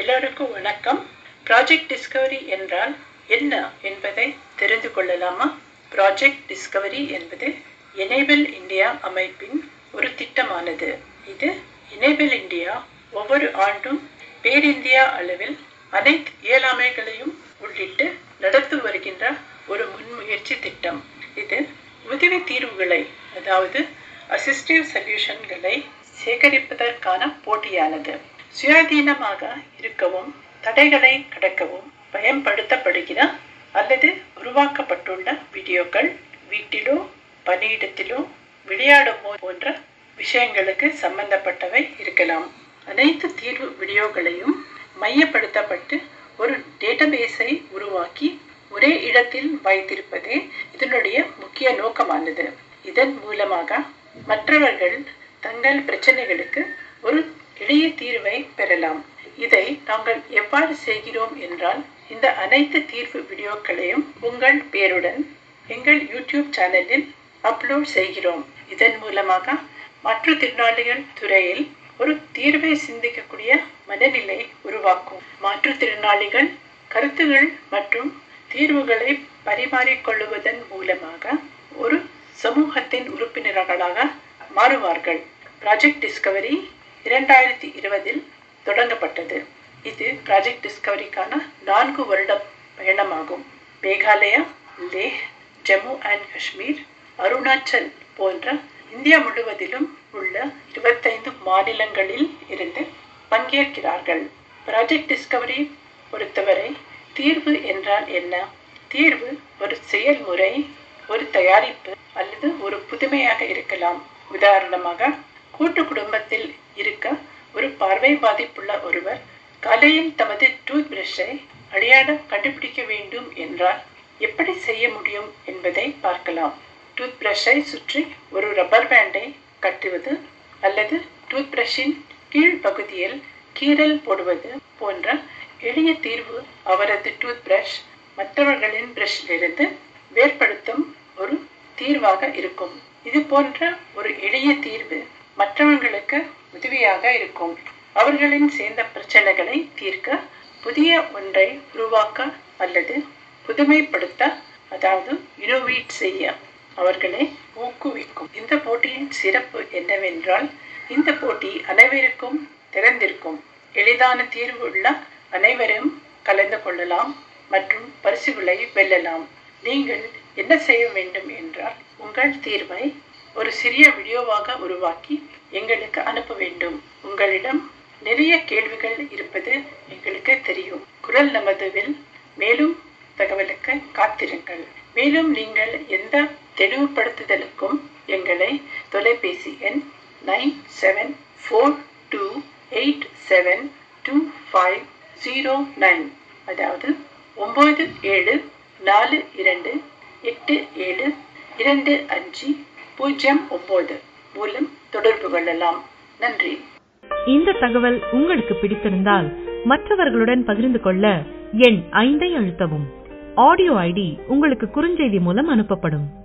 எல்லோருக்கும் வணக்கம் project Discovery என்றால் என்ன என்பதை தெரிந்து கொள்ளலாமா ப்ராஜெக்ட் டிஸ்கவரி என்பது எனேபிள் இந்தியா அமைப்பின் ஒரு திட்டமானது இது எனேபிள் இந்தியா ஒவ்வொரு ஆண்டும் பேரிந்தியா அளவில் அனைத்து இயலாமைகளையும் உள்ளிட்டு நடத்தி வருகின்ற ஒரு முன்முயற்சி திட்டம் இது உதவி தீர்வுகளை அதாவது அசிஸ்டிவ் சொல்யூஷன்களை சேகரிப்பதற்கான போட்டியானது சுயாதீனமாக இருக்கவும் தடைகளை கடக்கவும் பயன்படுத்தப்படுகிற அல்லது உருவாக்கப்பட்டுள்ள வீடியோக்கள் வீட்டிலோ பணியிடத்திலோ விளையாடும் போன்ற விஷயங்களுக்கு சம்பந்தப்பட்டவை இருக்கலாம் அனைத்து தீர்வு வீடியோகளையும் மையப்படுத்தப்பட்டு ஒரு டேட்டாபேஸை உருவாக்கி ஒரே இடத்தில் வைத்திருப்பதே இதனுடைய முக்கிய நோக்கமானது இதன் மூலமாக மற்றவர்கள் தங்கள் பிரச்சனைகளுக்கு ஒரு எளிய தீர்வை பெறலாம் இதை நாங்கள் எவ்வாறு செய்கிறோம் என்றால் இந்த அனைத்து தீர்வு வீடியோக்களையும் உங்கள் பேருடன் எங்கள் யூடியூப் சேனலில் அப்லோட் செய்கிறோம் இதன் மூலமாக மாற்றுத்திறனாளிகள் துறையில் ஒரு தீர்வை சிந்திக்கக்கூடிய மனநிலை உருவாக்கும் மாற்றுத்திறனாளிகள் கருத்துகள் மற்றும் தீர்வுகளை பரிமாறிக்கொள்வதன் மூலமாக ஒரு சமூகத்தின் உறுப்பினர்களாக மாறுவார்கள் ப்ராஜெக்ட் டிஸ்கவரி இரண்டாயிரத்தி இருபதில் தொடங்கப்பட்டது இது ப்ராஜெக்ட் டிஸ்கவரிக்கான நான்கு வருட பயணமாகும் மேகாலயா லேஹ் ஜம்மு அண்ட் காஷ்மீர் அருணாச்சல் போன்ற இந்தியா முழுவதிலும் உள்ள இருபத்தைந்து மாநிலங்களில் இருந்து பங்கேற்கிறார்கள் ப்ராஜெக்ட் டிஸ்கவரி பொறுத்தவரை தீர்வு என்றால் என்ன தீர்வு ஒரு செயல்முறை ஒரு தயாரிப்பு அல்லது ஒரு புதுமையாக இருக்கலாம் உதாரணமாக கூட்டு குடும்பத்தில் இருக்க ஒரு பார்வை பாதிப்புள்ள ஒருவர் காலையில் தமது டூத் பிரஷை அடையாளம் கண்டுபிடிக்க வேண்டும் என்றால் எப்படி செய்ய முடியும் என்பதை பார்க்கலாம் டூத் பிரஷை சுற்றி ஒரு ரப்பர் பேண்டை கட்டுவது அல்லது டூத் பிரஷின் கீழ் பகுதியில் கீறல் போடுவது போன்ற எளிய தீர்வு அவரது டூத் பிரஷ் மற்றவர்களின் பிரஷிலிருந்து வேறுபடுத்தும் ஒரு தீர்வாக இருக்கும் இது போன்ற ஒரு எளிய தீர்வு மற்றவர்களுக்கு உதவியாக இருக்கும் அவர்களின் சேர்ந்த பிரச்சனைகளை தீர்க்க புதிய ஒன்றை உருவாக்க அல்லது புதுமைப்படுத்த அதாவது இனோவேட் செய்ய அவர்களை ஊக்குவிக்கும் இந்த போட்டியின் சிறப்பு என்னவென்றால் இந்த போட்டி அனைவருக்கும் திறந்திருக்கும் எளிதான தீர்வு உள்ள அனைவரும் கலந்து கொள்ளலாம் மற்றும் பரிசுகளை வெல்லலாம் நீங்கள் என்ன செய்ய வேண்டும் என்றால் உங்கள் தீர்வை ஒரு சிறிய வீடியோவாக உருவாக்கி எங்களுக்கு அனுப்ப வேண்டும் உங்களிடம் நிறைய கேள்விகள் இருப்பது எங்களுக்கு தெரியும் குரல் நமதுவில் மேலும் தகவலுக்கு காத்திருங்கள் மேலும் நீங்கள் எந்த தெளிவுபடுத்துதலுக்கும் எங்களை தொலைபேசி எண் nine seven four two eight seven two five zero nine அதாவது ஒம்பது ஏழு நாலு இரண்டு எட்டு ஏழு இரண்டு அஞ்சு பூஜ்ஜியம் ஒம்பது மூலம் தொடர்பு கொள்ளலாம் நன்றி இந்த தகவல் உங்களுக்கு பிடித்திருந்தால் மற்றவர்களுடன் பகிர்ந்து கொள்ள எண் ஐந்தை அழுத்தவும் ஆடியோ ஐடி உங்களுக்கு குறுஞ்செய்தி மூலம் அனுப்பப்படும்